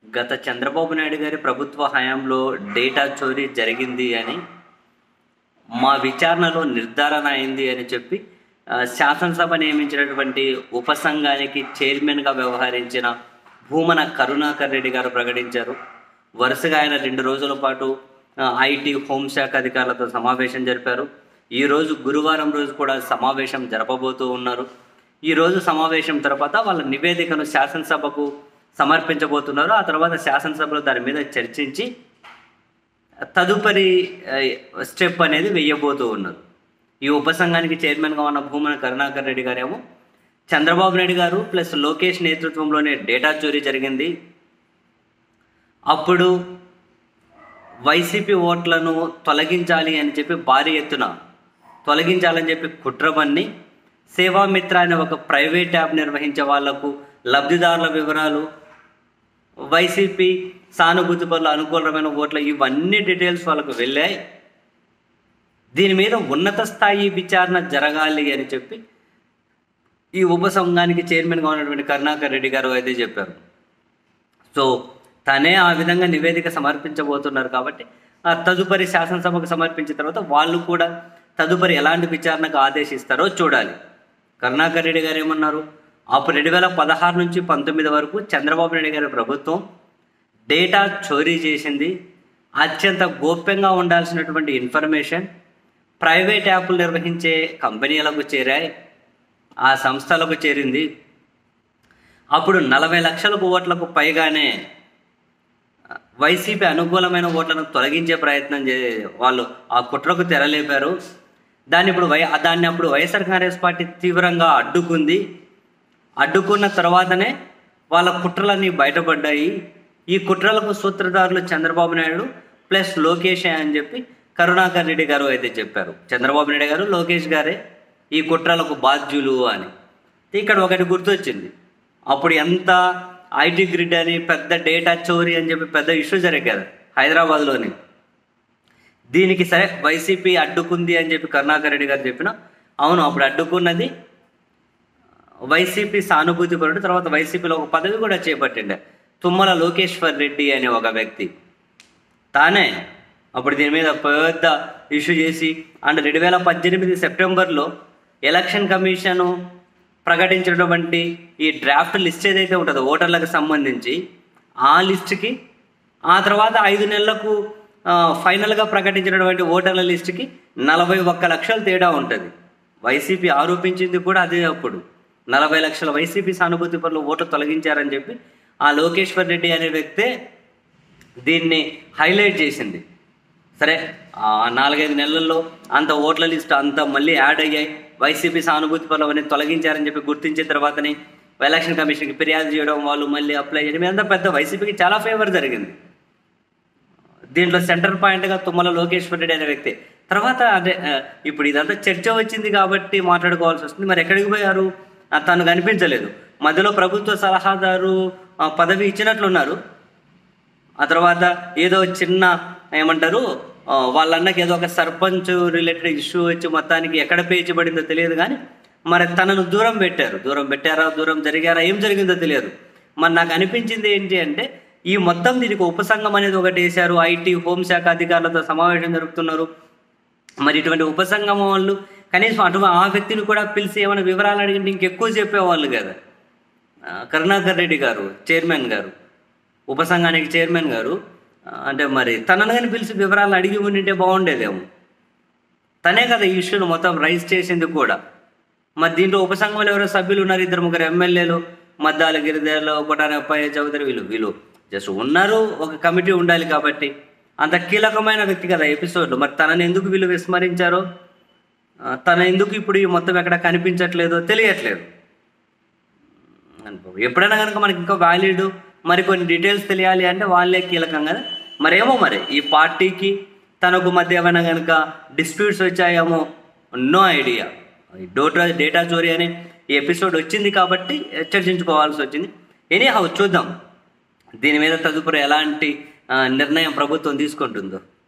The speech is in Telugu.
గత చంద్రబాబు నాయుడు గారి ప్రభుత్వ హయాంలో డేటా చోరీ జరిగింది అని మా విచారణలో నిర్ధారణ అయింది అని చెప్పి ఆ, శాసనసభ నియమించినటువంటి ఉపసంఘానికి చైర్మన్గా వ్యవహరించిన భూమన కరుణాకర్ రెడ్డి గారు ప్రకటించారు వరుసగా ఆయన రెండు రోజుల పాటు ఆ, ఐటీ హోంశాఖ అధికారులతో సమావేశం జరిపారు ఈ రోజు గురువారం రోజు కూడా సమావేశం జరపబోతూ ఉన్నారు ఈ రోజు సమావేశం తర్వాత వాళ్ళ నివేదికను శాసనసభకు సమర్పించబోతున్నారు ఆ తర్వాత శాసనసభలో దాని మీద చర్చించి తదుపరి ఆ, స్టెప్ అనేది వెయ్యబోతూ ఉన్నారు ఈ ఉపసంఘానికి చైర్మన్గా ఉన్న భూమన కరుణాకర్ రెడ్డి గారేమో చంద్రబాబు నాయుడు గారు ప్లస్ లోకేష్ నేతృత్వంలోనే డేటా చోరీ జరిగింది అప్పుడు వైసీపీ ఓట్లను తొలగించాలి అని చెప్పి భారీ ఎత్తున తొలగించాలని చెప్పి కుట్రబన్ని సేవామిత్ర అనే ఒక ప్రైవేట్ యాప్ నిర్వహించే వాళ్లకు లబ్ధిదారుల వివరాలు వైసీపీ సానుభూతి పనులు అనుకూలమైన ఓట్ల ఇవన్నీ డీటెయిల్స్ వాళ్ళకు వెళ్ళాయి దీని మీద ఉన్నత స్థాయి విచారణ జరగాలి అని చెప్పి ఈ ఉపసంఘానికి చైర్మన్గా ఉన్నటువంటి కరుణాకర్ రెడ్డి గారు అయితే చెప్పారు సో తనే ఆ విధంగా నివేదిక సమర్పించబోతున్నారు కాబట్టి ఆ తదుపరి శాసనసభకు సమర్పించిన తర్వాత వాళ్ళు కూడా తదుపరి ఎలాంటి విచారణకు ఆదేశిస్తారో చూడాలి కరుణాకర్ రెడ్డి గారు ఏమన్నారు అప్పుడు రెండు వేల పదహారు నుంచి పంతొమ్మిది వరకు చంద్రబాబు నాయుడు గారి ప్రభుత్వం డేటా చోరీ చేసింది అత్యంత గోప్యంగా ఉండాల్సినటువంటి ఇన్ఫర్మేషన్ ప్రైవేట్ యాప్లు నిర్వహించే కంపెనీలకు చేరాయి ఆ సంస్థలకు చేరింది అప్పుడు నలభై లక్షలకు ఓట్లకు పైగానే వైసీపీ అనుకూలమైన ఓట్లను తొలగించే ప్రయత్నం చే వాళ్ళు ఆ కుట్రకు తెరలేపారు దాన్ని ఇప్పుడు వై దాన్ని అప్పుడు వైఎస్ఆర్ కాంగ్రెస్ పార్టీ తీవ్రంగా అడ్డుకుంది అడ్డుకున్న తర్వాతనే వాళ్ళ కుట్రలన్నీ బయటపడ్డాయి ఈ కుట్రలకు సూత్రధారులు చంద్రబాబు నాయుడు ప్లస్ లోకేష్ అని చెప్పి కరుణాకర్ రెడ్డి గారు అయితే చెప్పారు చంద్రబాబు నాయుడు గారు లోకేష్ గారే ఈ కుట్రలకు బాధ్యులు అని ఇక్కడ ఒకటి గుర్తొచ్చింది అప్పుడు ఎంత ఐటీ గ్రిడ్ అని పెద్ద డేటా చోరీ అని చెప్పి పెద్ద ఇష్యూ జరిగాయి కదా హైదరాబాద్లోని దీనికి సరే వైసీపీ అడ్డుకుంది అని చెప్పి కరుణాకర్ రెడ్డి గారు చెప్పిన అవును అప్పుడు అడ్డుకున్నది వైసీపీ సానుభూతి పరుడు తర్వాత వైసీపీలో ఒక పదవి కూడా చేపట్టిండే తుమ్మల లోకేశ్వర్ రెడ్డి అనే ఒక వ్యక్తి తానే అప్పుడు దీని మీద పెద్ద ఇష్యూ చేసి అండ్ రెండు వేల పద్దెనిమిది సెప్టెంబర్లో ఎలక్షన్ కమిషను ప్రకటించినటువంటి ఈ డ్రాఫ్ట్ లిస్ట్ ఏదైతే ఉంటుందో ఓటర్లకు సంబంధించి ఆ లిస్టుకి ఆ తర్వాత ఐదు నెలలకు ఆ, ఫైనల్గా ప్రకటించినటువంటి ఓటర్ల లిస్టుకి నలభై ఒక్క లక్షల తేడా ఉంటుంది వైసీపీ ఆరోపించింది కూడా అదే అప్పుడు నలభై లక్షల వైసీపీ సానుభూతి పనులు ఓట్లు తొలగించారని చెప్పి ఆ లోకేశ్వర్ రెడ్డి అనే వ్యక్తే దీన్ని హైలైట్ చేసింది సరే ఆ నాలుగైదు నెలల్లో అంత ఓట్ల లిస్ట్ అంత మళ్ళీ యాడ్ అయ్యాయి వైసీపీ సానుభూతి పనులు తొలగించారని చెప్పి గుర్తించిన తర్వాతనే ఎలక్షన్ కమిషన్కి ఫిర్యాదు చేయడం వాళ్ళు మళ్ళీ అప్లై చేయడం ఇదంతా పెద్ద వైసీపీకి చాలా ఫేవర్ జరిగింది దీంట్లో సెంటర్ పాయింట్గా తుమ్మల లోకేశ్వర్ రెడ్డి అనే వ్యక్తి తర్వాత అదే ఆ, ఇప్పుడు ఇదంతా చర్చ వచ్చింది కాబట్టి మాట్లాడుకోవాల్సి వస్తుంది మరి ఎక్కడికి పోయారు ఆ, తను కనిపించలేదు మధ్యలో ప్రభుత్వ సలహాదారు ఆ, పదవి ఇచ్చినట్లున్నారు ఆ తర్వాత ఏదో చిన్న ఏమంటారు ఆ, వాళ్ళ అన్నకి ఏదో ఒక సర్పంచ్ రిలేటెడ్ ఇష్యూ వచ్చి మొత్తానికి ఎక్కడ పేర్చబడిందో తెలియదు కానీ మరి తనను దూరం పెట్టారు దూరం పెట్టారా దూరం జరిగారా ఏం జరిగిందో తెలియదు మరి నాకు అనిపించింది ఏంటి అంటే ఈ మొత్తం దీనికి ఉపసంఘం అనేది ఒకటి వేశారు ఐటీ హోంశాఖ అధికారులతో సమావేశం జరుపుతున్నారు మరి ఇటువంటి ఉపసంఘం వాళ్ళు కనీసం అటు ఆ వ్యక్తిని కూడా పిలిచి ఏమైనా వివరాలు అడిగింటే ఇంకెక్కువ చెప్పేవాళ్ళు కదా ఆ, కరుణాకర్ రెడ్డి గారు చైర్మన్ గారు ఉపసంఘానికి చైర్మన్ గారు ఆ, అంటే మరి తనను కానీ పిలిచి వివరాలు అడిగి ఉండింటే బాగుండేదేమో తనే కదా ఈ ఇష్యూను మొత్తం రైజ్ చేసింది కూడా మరి దీంట్లో ఉపసంఘంలో ఎవరో సభ్యులు ఉన్నారు ఇద్దరు ముగ్గురు ఎమ్మెల్యేలు మద్దాల గిరిదేలో కొటారి అప్పయ్య చౌదరి వీళ్ళు వీళ్ళు జస్ట్ ఉన్నారు ఒక కమిటీ ఉండాలి కాబట్టి అంత కీలకమైన వ్యక్తి కదా ఎపిసోడ్లో మరి తనని ఎందుకు వీళ్ళు విస్మరించారో ఆ, తన ఎందుకు ఇప్పుడు ఈ మొత్తం ఎక్కడ కనిపించట్లేదో తెలియట్లేదు అనుకో ఎప్పుడైనా కనుక మనకి ఇంకా వ్యాలిడ్ మరి కొన్ని డీటెయిల్స్ తెలియాలి అంటే వాళ్ళే కీలకం కదా మరేమో మరి ఈ పార్టీకి తనకు మధ్య ఏమైనా కనుక డిస్ప్యూట్స్ వచ్చాయేమో నో ఐడియా డోటా డేటా చోరీ అనే ఈ ఎపిసోడ్ వచ్చింది కాబట్టి చర్చించుకోవాల్సి వచ్చింది ఎనీ హౌ చూద్దాం దీని మీద తదుపరి ఎలాంటి ఆ, నిర్ణయం ప్రభుత్వం తీసుకుంటుందో